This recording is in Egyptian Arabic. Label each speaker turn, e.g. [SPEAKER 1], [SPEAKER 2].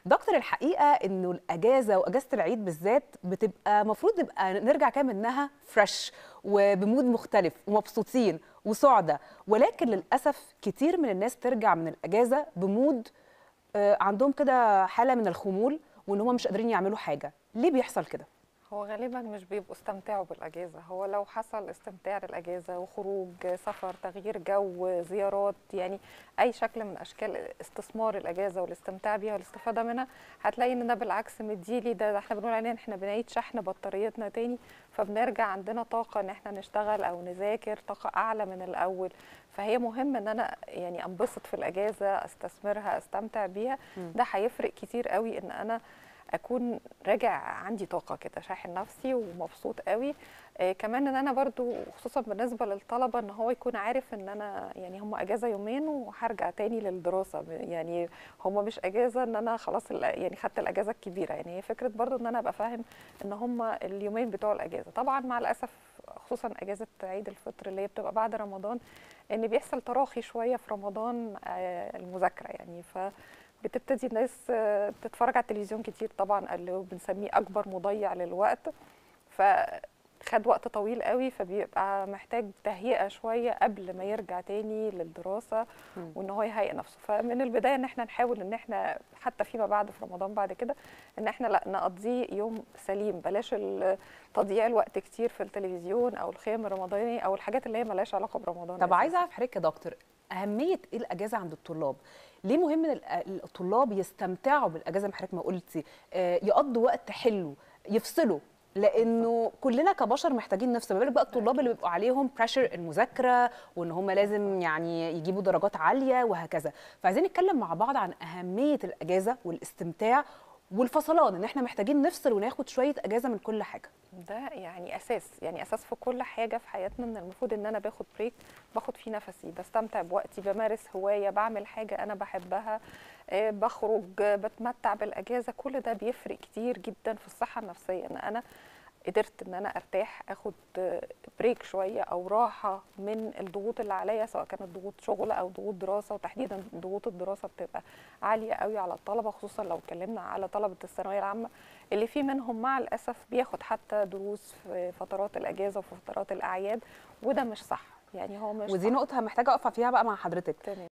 [SPEAKER 1] دكتور الحقيقه انه الاجازه واجازه العيد بالذات بتبقى المفروض نبقى نرجع كده منها فريش وبمود مختلف ومبسوطين وسعداء ولكن للاسف كتير من الناس ترجع من الاجازه بمود آه، عندهم كده حاله من الخمول وان هم مش قادرين يعملوا حاجه ليه بيحصل كده
[SPEAKER 2] هو غالبا مش بيبقوا استمتعوا بالاجازه هو لو حصل استمتاع للاجازه وخروج سفر تغيير جو زيارات يعني اي شكل من اشكال استثمار الاجازه والاستمتاع بيها والاستفاده منها هتلاقي ان ده بالعكس مديلي ده, ده احنا بنقول عليه ان احنا بنعيد شحن بطاريتنا تاني فبنرجع عندنا طاقه ان احنا نشتغل او نذاكر طاقه اعلى من الاول فهي مهم ان انا يعني انبسط في الاجازه استثمرها استمتع بيها
[SPEAKER 1] مم.
[SPEAKER 2] ده هيفرق كتير قوي ان انا اكون راجع عندي طاقه كده شاحن نفسي ومبسوط قوي آه كمان ان انا برضو خصوصا بالنسبه للطلبه ان هو يكون عارف ان انا يعني هم اجازه يومين وهرجع تاني للدراسه يعني هم مش اجازه ان انا خلاص ال- يعني خدت الاجازه الكبيره يعني هي فكره برضو ان انا ابقى فاهم ان هم اليومين بتوع الاجازه طبعا مع الاسف خصوصا اجازه عيد الفطر اللي هي بتبقى بعد رمضان ان بيحصل تراخي شويه في رمضان آه، المذاكره يعني ف بتبتدي الناس آه، تتفرج على التلفزيون كتير طبعا اللي هو بنسميه اكبر مضيع للوقت فخد وقت طويل قوي فبيبقى محتاج تهيئه شويه قبل ما يرجع تاني للدراسه
[SPEAKER 1] مم.
[SPEAKER 2] وان هو يهيئ نفسه فمن البدايه ان احنا نحاول ان احنا حتى فيما بعد في رمضان بعد كده ان احنا لا نقضيه يوم سليم بلاش ال- تضييع الوقت كتير في التلفزيون او الخيام الرمضانيه او الحاجات اللي هي ملهاش علاقه برمضان
[SPEAKER 1] طب عايزه
[SPEAKER 2] أساساً.
[SPEAKER 1] اعرف حضرتك يا دكتور اهميه ايه الاجازه عند الطلاب ليه مهم ان الأ- الطلاب يستمتعوا بالاجازه زي ما حضرتك ما قلتي آه، يقضوا وقت حلو يفصلوا لانه كلنا كبشر محتاجين نفصل ما بالك بقى الطلاب اللي بيبقوا عليهم بريشر المذاكره وان هم لازم يعني يجيبوا درجات عاليه وهكذا فعايزين نتكلم مع بعض عن اهميه الاجازه والاستمتاع والفصلان ان احنا محتاجين نفصل وناخد شويه اجازه من كل حاجه
[SPEAKER 2] ده يعني اساس يعني اساس في كل حاجه في حياتنا ان المفروض ان انا باخد بريك باخد فيه نفسي بستمتع بوقتي بمارس هوايه بعمل حاجه انا بحبها آه، بخرج آه، بتمتع بالاجازه كل ده بيفرق كتير جدا في الصحه النفسيه ان انا قدرت ان انا ارتاح اخد آه، بريك شويه او راحه من الضغوط اللي عليا سواء كانت ضغوط شغل او ضغوط دراسه وتحديدا ضغوط الدراسه بتبقى عاليه قوي على الطلبه خصوصا لو اتكلمنا على طلبه الثانويه العامه اللي في منهم مع الاسف بياخد حتى دروس في فترات الاجازه وفي فترات الاعياد وده مش صح يعني هو مش
[SPEAKER 1] ودي
[SPEAKER 2] صح.
[SPEAKER 1] نقطه محتاجه اقف فيها بقى مع حضرتك
[SPEAKER 2] تمام